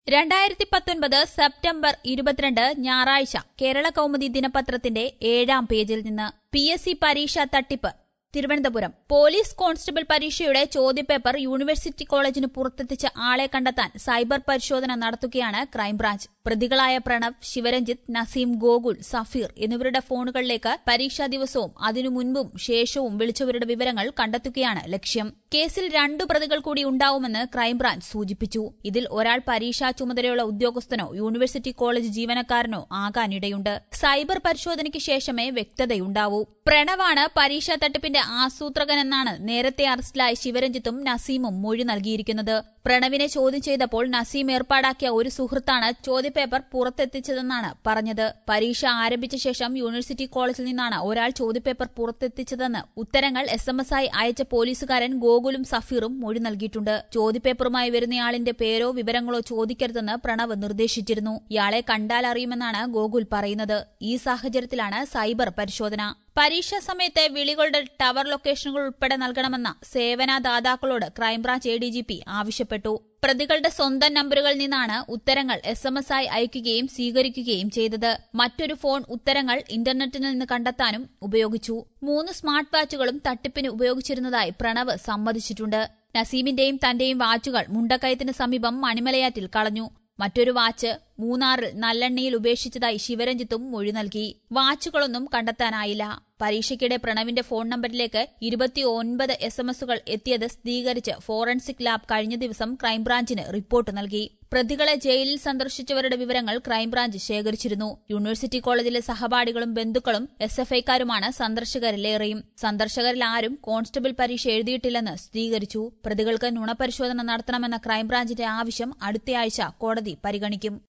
രണ്ടായിരത്തി പത്തൊൻപത് സെപ്റ്റംബർ ഇരുപത്തിരണ്ട് ഞായറാഴ്ച കേരള കൗമുദി ദിനപത്രത്തിന്റെ ഏഴാം പേജിൽ നിന്ന് പി എസ് സി പരീക്ഷാ തട്ടിപ്പ് തിരുവനന്തപുരം പോലീസ് കോൺസ്റ്റബിൾ പരീക്ഷയുടെ ചോദ്യപേപ്പർ യൂണിവേഴ്സിറ്റി കോളേജിന് പുറത്തെത്തിച്ച ആളെ കണ്ടെത്താൻ സൈബർ പരിശോധന നടത്തുകയാണ് ക്രൈംബ്രാഞ്ച് പ്രതികളായ പ്രണവ് ശിവരഞ്ജിത്ത് നസീം ഗോകുൽ സഫീർ എന്നിവരുടെ ഫോണുകളിലേക്ക് പരീക്ഷാ ദിവസവും അതിനു മുൻപും ശേഷവും വിളിച്ചവരുടെ വിവരങ്ങൾ കണ്ടെത്തുകയാണ് ലക്ഷ്യം കേസിൽ രണ്ടു പ്രതികൾ കൂടി ഉണ്ടാവുമെന്ന് ക്രൈംബ്രാഞ്ച് സൂചിപ്പിച്ചു ഇതിൽ ഒരാൾ പരീക്ഷാ ചുമതലയുള്ള ഉദ്യോഗസ്ഥനോ യൂണിവേഴ്സിറ്റി കോളേജ് ജീവനക്കാരനോ ആകാനിടയുണ്ട് സൈബർ പരിശോധനയ്ക്ക് ശേഷമേ വ്യക്തതയുണ്ടാവൂ പ്രണവാണ് പരീക്ഷാ തട്ടിപ്പിന്റെ ആസൂത്രകനെന്നാണ് നേരത്തെ അറസ്റ്റിലായ ശിവരഞ്ജിത്തും നസീമും മൊഴി നൽകിയിരിക്കുന്നത് പ്രണവിനെ ചോദ്യം ചെയ്തപ്പോൾ നസീം ഏർപ്പാടാക്കിയ ഒരു സുഹൃത്താണ് ചോദ്യപേപ്പർ പുറത്തെത്തിച്ചതെന്നാണ് പറഞ്ഞത് പരീക്ഷ ആരംഭിച്ച ശേഷം യൂണിവേഴ്സിറ്റി കോളേജിൽ നിന്നാണ് ഒരാൾ ചോദ്യപേപ്പർ പുറത്തെത്തിച്ചതെന്ന് ഉത്തരങ്ങൾ എസ് എം എസ് ആയി അയച്ച പോലീസുകാരൻ ഗോകുലും സഫീറും മൊഴി നൽകിയിട്ടുണ്ട് ചോദ്യപേപ്പറുമായി വരുന്നയാളിന്റെ പേരോ വിവരങ്ങളോ ചോദിക്കരുതെന്ന് പ്രണവ് നിർദ്ദേശിച്ചിരുന്നു ഇയാളെ കണ്ടാൽ അറിയുമെന്നാണ് ഗോകുൽ പറയുന്നത് ഈ സാഹചര്യത്തിലാണ് സൈബർ പരിശോധന പരീക്ഷാ സമയത്തെ വിളികളുടെ ടവർ ലൊക്കേഷനുകൾ ഉൾപ്പെടെ നൽകണമെന്ന സേവനദാതാക്കളോട് crime branch A D G P ആവശ്യപ്പെട്ടു പ്രതികളുടെ സ്വന്തം നമ്പറുകളിൽ നിന്നാണ് ഉത്തരങ്ങൾ എസ് എം എസ് ആയി അയക്കുകയും സ്വീകരിക്കുകയും ചെയ്തത് മറ്റൊരു ഫോൺ ഉത്തരങ്ങൾ ഇന്റർനെറ്റിൽ നിന്ന് കണ്ടെത്താനും ഉപയോഗിച്ചു മൂന്ന് സ്മാർട്ട് വാച്ചുകളും തട്ടിപ്പിന് ഉപയോഗിച്ചിരുന്നതായി പ്രണവ് സമ്മതിച്ചിട്ടുണ്ട് നസീമിന്റെയും തന്റെയും വാച്ചുകൾ മുണ്ടക്കയത്തിന് സമീപം മണിമലയാറ്റിൽ കളഞ്ഞു മറ്റൊരു വാച്ച് മൂന്നാറിൽ നല്ലെണ്ണയിൽ ഉപേക്ഷിച്ചതായി ശിവരഞ്ജിത്തും മൊഴി നൽകി വാച്ചുകളൊന്നും കണ്ടെത്താനായില്ല പരീക്ഷയ്ക്കിടെ പ്രണവിന്റെ ഫോൺ നമ്പറിലേക്ക് ഇരുപത്തിയൊൻപത് എസ് എം എസുകൾ എത്തിയത് സ്ഥിരീകരിച്ച് ഫോറൻസിക് ലാബ് കഴിഞ്ഞ ദിവസം ക്രൈംബ്രാഞ്ചിന് റിപ്പോർട്ട് നൽകി പ്രതികളെ ജയിലിൽ സന്ദർശിച്ചവരുടെ വിവരങ്ങൾ ക്രൈംബ്രാഞ്ച് ശേഖരിച്ചിരുന്നു യൂണിവേഴ്സിറ്റി കോളേജിലെ സഹപാഠികളും ബന്ധുക്കളും എസ് എഫ് ഐക്കാരുമാണ് സന്ദർശകരിലേറെയും സന്ദർശകരിൽ ആരും കോൺസ്റ്റബിൾ പരീക്ഷ എഴുതിയിട്ടില്ലെന്ന് സ്ഥിരീകരിച്ചു പ്രതികൾക്ക് നുണപരിശോധന നടത്തണമെന്ന ക്രൈംബ്രാഞ്ചിന്റെ ആവശ്യം അടുത്തയാഴ്ച കോടതി പരിഗണിക്കും